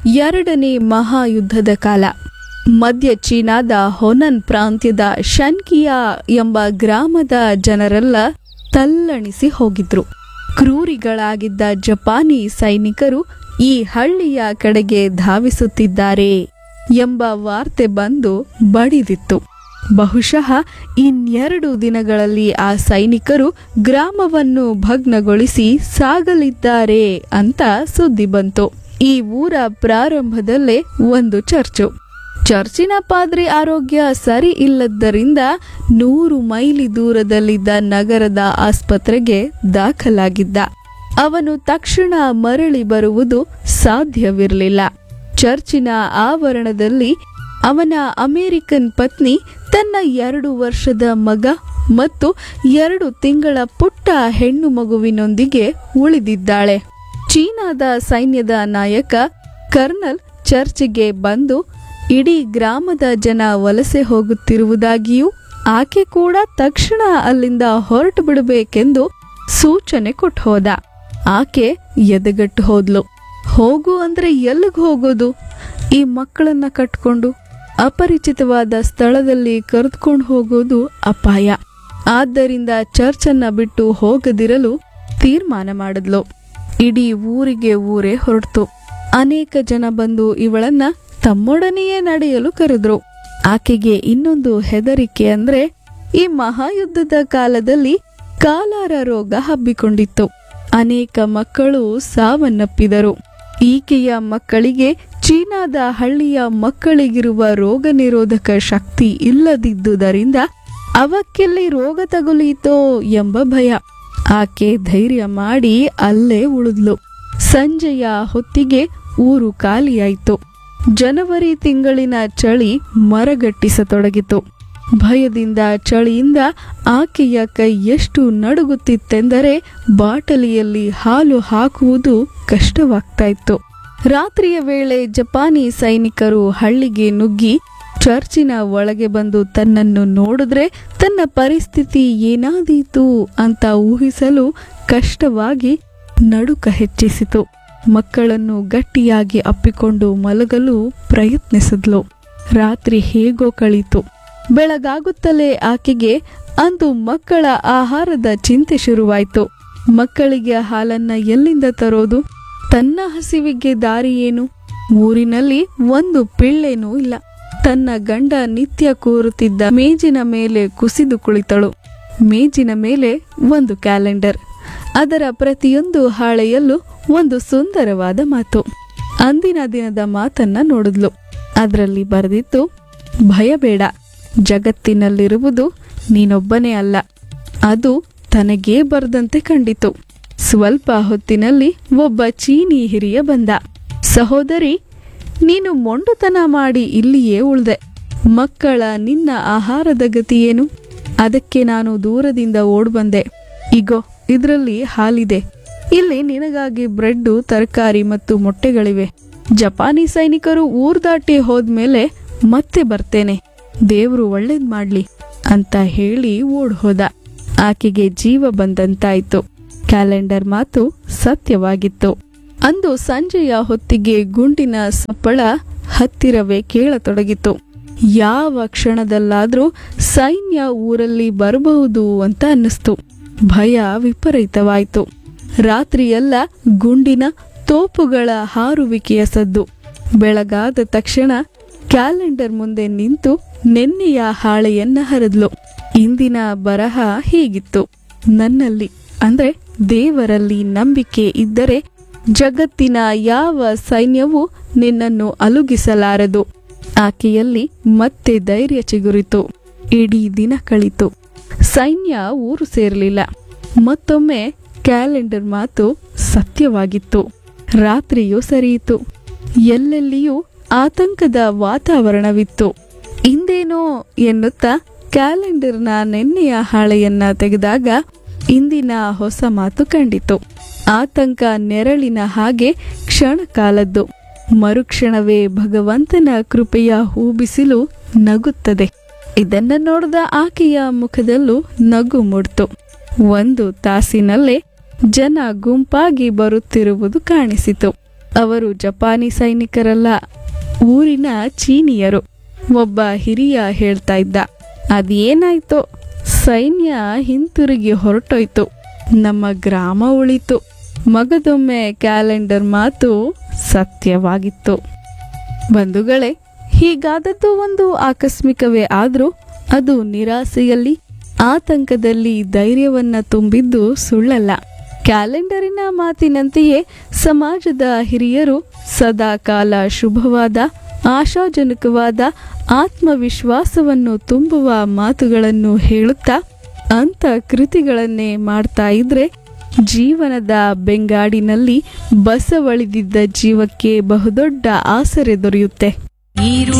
ಎರಡನೇ ಮಹಾಯುದ್ಧದ ಕಾಲ ಮಧ್ಯ ಚೀನಾದ ಹೊನನ್ ಪ್ರಾಂತ್ಯದ ಶನ್ಕಿಯಾ ಎಂಬ ಗ್ರಾಮದ ಜನರೆಲ್ಲ ತಲ್ಲಣಿಸಿ ಹೋಗಿದ್ರು ಕ್ರೂರಿಗಳಾಗಿದ್ದ ಜಪಾನಿ ಸೈನಿಕರು ಈ ಹಳ್ಳಿಯ ಕಡೆಗೆ ಧಾವಿಸುತ್ತಿದ್ದಾರೆ ಎಂಬ ವಾರ್ತೆ ಬಂದು ಬಡಿದಿತ್ತು ಬಹುಶಃ ಇನ್ನೆರಡು ದಿನಗಳಲ್ಲಿ ಆ ಸೈನಿಕರು ಗ್ರಾಮವನ್ನು ಭಗ್ನಗೊಳಿಸಿ ಸಾಗಲಿದ್ದಾರೆ ಅಂತ ಸುದ್ದಿ ಬಂತು ಈ ಊರ ಪ್ರಾರಂಭದಲ್ಲೇ ಒಂದು ಚರ್ಚು ಚರ್ಚಿನ ಪಾದ್ರಿ ಆರೋಗ್ಯ ಸರಿ ಇಲ್ಲದ್ದರಿಂದ ನೂರು ಮೈಲಿ ದೂರದಲ್ಲಿದ್ದ ನಗರದ ಆಸ್ಪತ್ರೆಗೆ ದಾಖಲಾಗಿದ್ದ ಅವನು ತಕ್ಷಣ ಮರಳಿ ಬರುವುದು ಸಾಧ್ಯವಿರಲಿಲ್ಲ ಚರ್ಚಿನ ಆವರಣದಲ್ಲಿ ಅವನ ಅಮೆರಿಕನ್ ಪತ್ನಿ ತನ್ನ ಎರಡು ವರ್ಷದ ಮಗ ಮತ್ತು ಎರಡು ತಿಂಗಳ ಪುಟ್ಟ ಹೆಣ್ಣು ಮಗುವಿನೊಂದಿಗೆ ಉಳಿದಿದ್ದಾಳೆ ಚೀನಾದ ಸೈನ್ಯದ ನಾಯಕ ಕರ್ನಲ್ ಚರ್ಚ್ಗೆ ಬಂದು ಇಡೀ ಗ್ರಾಮದ ಜನ ವಲಸೆ ಹೋಗುತ್ತಿರುವುದಾಗಿಯೂ ಆಕೆ ಕೂಡ ತಕ್ಷಣ ಅಲ್ಲಿಂದ ಹೊರಟು ಬಿಡಬೇಕೆಂದು ಸೂಚನೆ ಕೊಟ್ಟು ಹೋದ ಆಕೆ ಎದೆಗಟ್ಟು ಹೋದ್ಲು ಹೋಗು ಅಂದ್ರೆ ಎಲ್ಲಿಗೆ ಹೋಗೋದು ಈ ಮಕ್ಕಳನ್ನ ಕಟ್ಕೊಂಡು ಅಪರಿಚಿತವಾದ ಸ್ಥಳದಲ್ಲಿ ಕರೆದುಕೊಂಡು ಹೋಗೋದು ಅಪಾಯ ಆದ್ದರಿಂದ ಚರ್ಚನ್ನ ಬಿಟ್ಟು ಹೋಗದಿರಲು ತೀರ್ಮಾನ ಮಾಡಿದ್ಲು ಇಡೀ ಊರಿಗೆ ಊರೇ ಹೊರಡ್ತು ಅನೇಕ ಜನ ಬಂದು ಇವಳನ್ನ ತಮ್ಮೊಡನೆಯೇ ನಡೆಯಲು ಕರೆದ್ರು ಆಕೆಗೆ ಇನ್ನೊಂದು ಹೆದರಿಕೆ ಅಂದ್ರೆ ಈ ಮಹಾಯುದ್ಧದ ಕಾಲದಲ್ಲಿ ಕಾಲಾರ ರೋಗ ಹಬ್ಬಿಕೊಂಡಿತ್ತು ಅನೇಕ ಮಕ್ಕಳು ಸಾವನ್ನಪ್ಪಿದರು ಈಕೆಯ ಮಕ್ಕಳಿಗೆ ಚೀನಾದ ಹಳ್ಳಿಯ ಮಕ್ಕಳಿಗಿರುವ ರೋಗ ನಿರೋಧಕ ಶಕ್ತಿ ಇಲ್ಲದಿದ್ದುದರಿಂದ ಅವಕ್ಕೆಲ್ಲಿ ರೋಗ ತಗುಲೀತೋ ಎಂಬ ಭಯ ಆಕೆ ಧೈರ್ಯ ಮಾಡಿ ಅಲ್ಲೇ ಉಳಿದ್ಲು ಸಂಜೆಯ ಹೊತ್ತಿಗೆ ಊರು ಖಾಲಿಯಾಯಿತು ಜನವರಿ ತಿಂಗಳಿನ ಚಳಿ ಮರಗಟ್ಟಿಸತೊಡಗಿತು ಭಯದಿಂದ ಚಳಿಯಿಂದ ಆಕೆಯ ಕೈ ಎಷ್ಟು ನಡುಗುತ್ತಿತ್ತೆಂದರೆ ಬಾಟಲಿಯಲ್ಲಿ ಹಾಲು ಹಾಕುವುದು ಕಷ್ಟವಾಗ್ತಾ ಇತ್ತು ರಾತ್ರಿಯ ವೇಳೆ ಜಪಾನಿ ಸೈನಿಕರು ಹಳ್ಳಿಗೆ ನುಗ್ಗಿ ಚರ್ಚಿನ ಒಳಗೆ ಬಂದು ತನ್ನನ್ನು ನೋಡಿದ್ರೆ ತನ್ನ ಪರಿಸ್ಥಿತಿ ಏನಾದೀತು ಅಂತ ಊಹಿಸಲು ಕಷ್ಟವಾಗಿ ನಡುಕ ಹೆಚ್ಚಿಸಿತು ಮಕ್ಕಳನ್ನು ಗಟ್ಟಿಯಾಗಿ ಅಪ್ಪಿಕೊಂಡು ಮಲಗಲು ಪ್ರಯತ್ನಿಸಿದ್ಲು ರಾತ್ರಿ ಹೇಗೋ ಕಳೀತು ಬೆಳಗಾಗುತ್ತಲೇ ಆಕೆಗೆ ಅಂದು ಮಕ್ಕಳ ಆಹಾರದ ಚಿಂತೆ ಶುರುವಾಯಿತು ಮಕ್ಕಳಿಗೆ ಹಾಲನ್ನ ಎಲ್ಲಿಂದ ತರೋದು ತನ್ನ ಹಸಿವಿಗೆ ದಾರಿ ಏನು ಊರಿನಲ್ಲಿ ಒಂದು ಪಿಳ್ಳೆನೂ ಇಲ್ಲ ತನ್ನ ಗಂಡ ನಿತ್ಯ ಕೂರುತ್ತಿದ್ದ ಮೇಜಿನ ಮೇಲೆ ಕುಸಿದು ಕುಳಿತಳು ಮೇಜಿನ ಮೇಲೆ ಒಂದು ಕ್ಯಾಲೆಂಡರ್ ಅದರ ಪ್ರತಿಯೊಂದು ಹಾಳೆಯಲ್ಲೂ ಒಂದು ಸುಂದರವಾದ ಮಾತು ಅಂದಿನ ದಿನದ ಮಾತನ್ನ ನೋಡಿದ್ಲು ಅದರಲ್ಲಿ ಬರೆದಿತ್ತು ಭಯ ಬೇಡ ಜಗತ್ತಿನಲ್ಲಿರುವುದು ನೀನೊಬ್ಬನೇ ಅಲ್ಲ ಅದು ತನಗೇ ಬರದಂತೆ ಕಂಡಿತು ಸ್ವಲ್ಪ ಹೊತ್ತಿನಲ್ಲಿ ಒಬ್ಬ ಚೀನಿ ಹಿರಿಯ ಬಂದ ಸಹೋದರಿ ನೀನು ಮೊಂಡುತನ ಮಾಡಿ ಇಲ್ಲಿಯೇ ಉಳ್ದೆ ಮಕ್ಕಳ ನಿನ್ನ ಆಹಾರದ ಗತಿಯೇನು ಅದಕ್ಕೆ ನಾನು ದೂರದಿಂದ ಓಡ್ಬಂದೆ ಇಗೋ ಇದರಲ್ಲಿ ಹಾಲಿದೆ ಇಲ್ಲಿ ನಿನಗಾಗಿ ಬ್ರೆಡ್ಡು ತರಕಾರಿ ಮತ್ತು ಮೊಟ್ಟೆಗಳಿವೆ ಜಪಾನಿ ಸೈನಿಕರು ಊರ್ ದಾಟಿ ಹೋದ್ಮೇಲೆ ಮತ್ತೆ ಬರ್ತೇನೆ ದೇವ್ರು ಒಳ್ಳೇದ್ ಮಾಡ್ಲಿ ಅಂತ ಹೇಳಿ ಓಡ್ ಹೋದ ಆಕೆಗೆ ಜೀವ ಬಂದಂತಾಯ್ತು ಕ್ಯಾಲೆಂಡರ್ ಮಾತು ಸತ್ಯವಾಗಿತ್ತು ಅಂದು ಸಂಜೆಯ ಹೊತ್ತಿಗೆ ಗುಂಡಿನ ಸಪ್ಪಳ ಹತ್ತಿರವೇ ಕೇಳತೊಡಗಿತು ಯಾವ ಕ್ಷಣದಲ್ಲಾದ್ರೂ ಸೈನ್ಯ ಊರಲ್ಲಿ ಬರಬಹುದು ಅಂತ ಅನ್ನಿಸ್ತು ಭಯ ವಿಪರೀತವಾಯಿತು ರಾತ್ರಿಯೆಲ್ಲ ಗುಂಡಿನ ತೋಪುಗಳ ಹಾರುವಿಕೆಯ ಸದ್ದು ಬೆಳಗಾದ ತಕ್ಷಣ ಕ್ಯಾಲೆಂಡರ್ ಮುಂದೆ ನಿಂತು ನೆನ್ನೆಯ ಹಾಳೆಯನ್ನ ಹರಿದ್ಲು ಇಂದಿನ ಬರಹ ಹೀಗಿತ್ತು ನನ್ನಲ್ಲಿ ಅಂದ್ರೆ ದೇವರಲ್ಲಿ ನಂಬಿಕೆ ಇದ್ದರೆ ಜಗತ್ತಿನ ಯಾವ ಸೈನ್ಯವೂ ನಿನ್ನನ್ನು ಅಲುಗಿಸಲಾರದು ಆಕೆಯಲ್ಲಿ ಮತ್ತೆ ಧೈರ್ಯ ಚಿಗುರಿತು ಇಡೀ ದಿನ ಕಳಿತು ಸೈನ್ಯ ಊರು ಸೇರಲಿಲ್ಲ ಮತ್ತೊಮ್ಮೆ ಕ್ಯಾಲೆಂಡರ್ ಮಾತು ಸತ್ಯವಾಗಿತ್ತು ರಾತ್ರಿಯೂ ಸರಿಯಿತು ಎಲ್ಲೆಲ್ಲಿಯೂ ಆತಂಕದ ವಾತಾವರಣವಿತ್ತು ಇಂದೇನೋ ಎನ್ನುತ್ತಾ ಕ್ಯಾಲೆಂಡರ್ನ ನೆನ್ನೆಯ ಹಾಳೆಯನ್ನ ತೆಗೆದಾಗ ಇಂದಿನ ಹೊಸ ಮಾತು ಕಂಡಿತು ಆತಂಕ ನೆರಳಿನ ಹಾಗೆ ಕ್ಷಣಕಾಲದ್ದು ಮರುಕ್ಷಣವೇ ಭಗವಂತನ ಕೃಪೆಯ ಹೂಬಿಸಿಲು ನಗುತ್ತದೆ ಇದನ್ನ ನೋಡಿದ ಆಕೆಯ ಮುಖದಲ್ಲೂ ನಗು ಮೂಡ್ತು ಒಂದು ತಾಸಿನಲ್ಲೇ ಜನ ಗುಂಪಾಗಿ ಬರುತ್ತಿರುವುದು ಕಾಣಿಸಿತು ಅವರು ಜಪಾನಿ ಸೈನಿಕರಲ್ಲ ಊರಿನ ಚೀನಿಯರು ಒಬ್ಬ ಹಿರಿಯ ಹೇಳ್ತಾ ಇದ್ದ ಅದೇನಾಯ್ತೋ ಸೈನ್ಯ ಹಿಂತಿರುಗಿ ಹೊರಟೋಯ್ತು ನಮ್ಮ ಗ್ರಾಮ ಉಳಿತು ಮಗದೊಮ್ಮೆ ಕ್ಯಾಲೆಂಡರ್ ಮಾತು ಸತ್ಯವಾಗಿತ್ತು ಬಂಧುಗಳೇ ಹೀಗಾದದ್ದು ಒಂದು ಆಕಸ್ಮಿಕವೇ ಆದರೂ ಅದು ನಿರಾಸೆಯಲ್ಲಿ ಆತಂಕದಲ್ಲಿ ಧೈರ್ಯವನ್ನ ತುಂಬಿದ್ದು ಸುಳ್ಳಲ್ಲ ಕ್ಯಾಲೆಂಡರಿನ ಮಾತಿನಂತೆಯೇ ಸಮಾಜದ ಹಿರಿಯರು ಸದಾ ಕಾಲ ಶುಭವಾದ ಆಶಾಜನಕವಾದ ಆತ್ಮವಿಶ್ವಾಸವನ್ನು ತುಂಬುವ ಮಾತುಗಳನ್ನು ಹೇಳುತ್ತಾ ಅಂಥ ಕೃತಿಗಳನ್ನೇ ಮಾಡ್ತಾ ಇದ್ರೆ ಜೀವನದ ಬೆಂಗಾಡಿನಲ್ಲಿ ಬಸವಳಿದಿದ್ದ ಜೀವಕ್ಕೆ ಬಹುದೊಡ್ಡ ಆಸರೆ ದೊರೆಯುತ್ತೆ